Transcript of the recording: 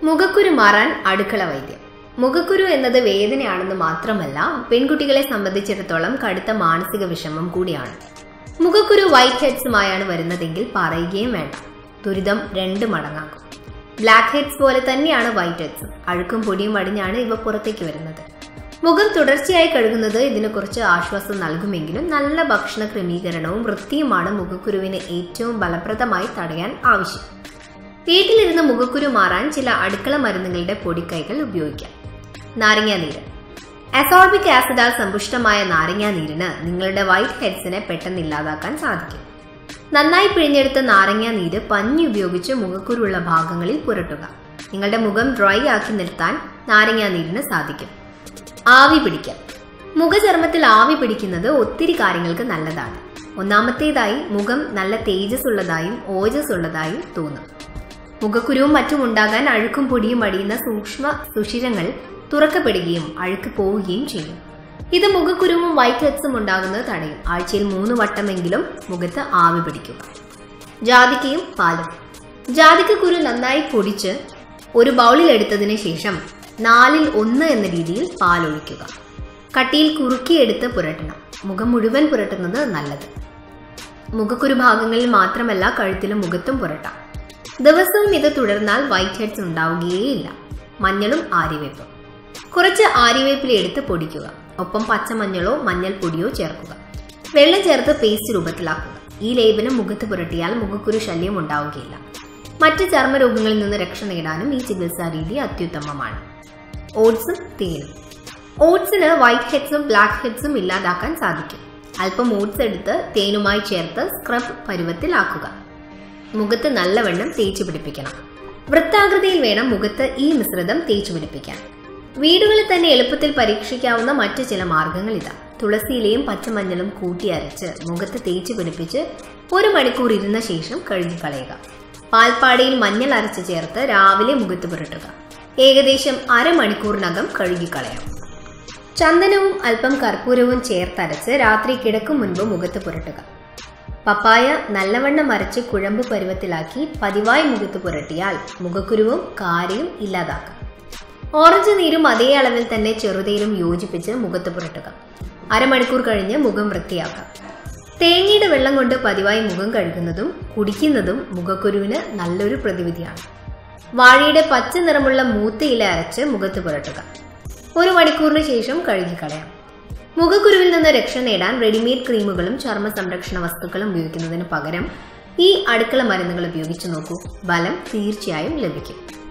മുഖക്കുരു മാറാൻ അടുക്കള വൈദ്യം മുഖക്കുരു എന്നത് വേദനയാണെന്ന് മാത്രമല്ല പെൺകുട്ടികളെ സംബന്ധിച്ചിടത്തോളം കടുത്ത മാനസിക വിഷമം കൂടിയാണ് മുഖക്കുരു വൈറ്റ് ഹെഡ്സുമായാണ് വരുന്നതെങ്കിൽ പറയുകയും വേണ്ട ദുരിതം രണ്ട് മടങ്ങാക്കും ബ്ലാക്ക് ഹെഡ്സ് പോലെ തന്നെയാണ് വൈറ്റ് ഹെഡ്സും അഴുക്കും പൊടിയും അടിഞ്ഞാണ് ഇവ പുറത്തേക്ക് വരുന്നത് മുഖം തുടർച്ചയായി കഴുകുന്നത് ഇതിന് കുറച്ച് ആശ്വാസം നൽകുമെങ്കിലും നല്ല ഭക്ഷണ ക്രമീകരണവും വൃത്തിയുമാണ് മുഖക്കുരുവിനെ ഏറ്റവും ഫലപ്രദമായി തടയാൻ ആവശ്യം വീട്ടിലിരുന്ന് മുഖക്കുരു മാറാൻ ചില അടുക്കള മരുന്നുകളുടെ പൊടിക്കൈകൾ ഉപയോഗിക്കാം നാരങ്ങാനീര് അസോർബിക് ആസിഡാൽ സമ്പുഷ്ടമായ നാരങ്ങാനീരിന് നിങ്ങളുടെ വൈറ്റ് ഹെഡ്സിനെ പെട്ടെന്ന് ഇല്ലാതാക്കാൻ സാധിക്കും നന്നായി പിഴിഞ്ഞെടുത്ത നാരങ്ങാനീര് പഞ്ഞി ഉപയോഗിച്ച് മുഖക്കുരുള്ള ഭാഗങ്ങളിൽ പുരട്ടുക നിങ്ങളുടെ മുഖം ഡ്രൈ ആക്കി നിർത്താൻ നാരങ്ങാനീരിന് സാധിക്കും ആവി പിടിക്കാം മുഖചർമ്മത്തിൽ ആവി പിടിക്കുന്നത് ഒത്തിരി കാര്യങ്ങൾക്ക് നല്ലതാണ് ഒന്നാമത്തേതായി മുഖം നല്ല തേജസ് ഉള്ളതായും ഓജസ് ഉള്ളതായും തോന്നും മുഖക്കുരുവും മറ്റും ഉണ്ടാകാൻ അഴുക്കും പൊടിയും അടിയുന്ന സൂക്ഷ്മ സുഷിരങ്ങൾ തുറക്കപ്പെടുകയും അഴുക്ക് പോവുകയും ചെയ്യും ഇത് മുഖക്കുരുവും വൈറ്റ് ഹെഡ്സും ഉണ്ടാകുന്നത് തടയും ആഴ്ചയിൽ മൂന്ന് വട്ടമെങ്കിലും മുഖത്ത് ആവി പിടിക്കുക ജാതിക്കയും പാലും ജാതിക്ക കുരു നന്നായി പൊടിച്ച് ഒരു ബൗളിൽ എടുത്തതിന് ശേഷം നാലിൽ ഒന്ന് എന്ന രീതിയിൽ പാലൊഴിക്കുക കട്ടിയിൽ കുറുക്കിയെടുത്ത് പുരട്ടണം മുഖം മുഴുവൻ പുരട്ടുന്നത് നല്ലത് മുഖക്കുരു ഭാഗങ്ങളിൽ മാത്രമല്ല കഴുത്തിലും മുഖത്തും പുരട്ടാം ദിവസവും ഇത് തുടർന്നാൽ വൈറ്റ് ഹെഡ്സ് ഉണ്ടാവുകയേയില്ല മഞ്ഞളും ആര്യവേപ്പും കുറച്ച് ആര്യവേപ്പില എടുത്ത് പൊടിക്കുക ഒപ്പം പച്ചമഞ്ഞളോ മഞ്ഞൾപ്പൊടിയോ ചേർക്കുക വെള്ളം ചേർത്ത് പേസ്റ്റ് രൂപത്തിലാക്കുക ഈ ലേപനം മുഖത്ത് പുരട്ടിയാൽ മുഖക്കുരു ശല്യം ഉണ്ടാവുകയില്ല മറ്റ് ചർമ്മരോഗങ്ങളിൽ നിന്ന് രക്ഷ നേടാനും ഈ ചികിത്സാ രീതി അത്യുത്തമമാണ് ഓട്സും തേനും ഓട്സിന് വൈറ്റ് ഹെഡ്സും ബ്ലാക്ക് ഹെഡ്സും ഇല്ലാതാക്കാൻ സാധിക്കും അല്പം ഓട്സ് എടുത്ത് തേനുമായി ചേർത്ത് സ്ക്രബ് പരുവത്തിലാക്കുക മുഖത്ത് നല്ലവണ്ണം തേച്ചു പിടിപ്പിക്കണം വൃത്താകൃതിയിൽ വേണം മുഖത്ത് ഈ മിശ്രിതം തേച്ചു പിടിപ്പിക്കാൻ വീടുകളിൽ തന്നെ എളുപ്പത്തിൽ പരീക്ഷിക്കാവുന്ന മറ്റു ചില മാർഗങ്ങൾ ഇതാ തുളസിയിലയും പച്ചമഞ്ഞളും കൂട്ടി അരച്ച് മുഖത്ത് തേച്ചു പിടിപ്പിച്ച് ഒരു മണിക്കൂർ ഇരുന്ന ശേഷം കഴുകിക്കളയുക പാൽപ്പാടയിൽ മഞ്ഞൾ അരച്ച് ചേർത്ത് രാവിലെ മുഖത്ത് പുരട്ടുക ഏകദേശം അരമണിക്കൂറിനകം കഴുകിക്കളയാം ചന്ദനവും അല്പം കർപ്പൂരവും ചേർത്തരച്ച് രാത്രി കിടക്കും മുൻപ് മുഖത്ത് പുരട്ടുക പപ്പായ നല്ലവണ്ണം അരച്ച് കുഴമ്പ് പരുവത്തിലാക്കി പതിവായി മുഖത്ത് പുരട്ടിയാൽ മുഖക്കുരുവും കാരയും ഇല്ലാതാക്കാം ഓറഞ്ച് നീരും അതേ അളവിൽ തന്നെ ചെറുതേനും യോജിപ്പിച്ച് മുഖത്ത് പുരട്ടുക അരമണിക്കൂർ കഴിഞ്ഞ് മുഖം വൃത്തിയാക്കാം തേങ്ങയുടെ വെള്ളം കൊണ്ട് പതിവായി മുഖം കഴുകുന്നതും കുടിക്കുന്നതും മുഖക്കുരുവിന് നല്ലൊരു പ്രതിവിധിയാണ് വാഴയുടെ പച്ച നിറമുള്ള മൂത്ത ഇല അരച്ച് മുഖത്ത് പുരട്ടുക ഒരു മണിക്കൂറിന് ശേഷം കഴുകിക്കളയാം മുഖക്കുരുവിൽ നിന്ന് രക്ഷ നേടാൻ റെഡിമെയ്ഡ് ക്രീമുകളും ചർമ്മ സംരക്ഷണ വസ്തുക്കളും ഉപയോഗിക്കുന്നതിന് പകരം ഈ അടുക്കള മരുന്നുകൾ ഉപയോഗിച്ച് നോക്കൂ ഫലം തീർച്ചയായും ലഭിക്കും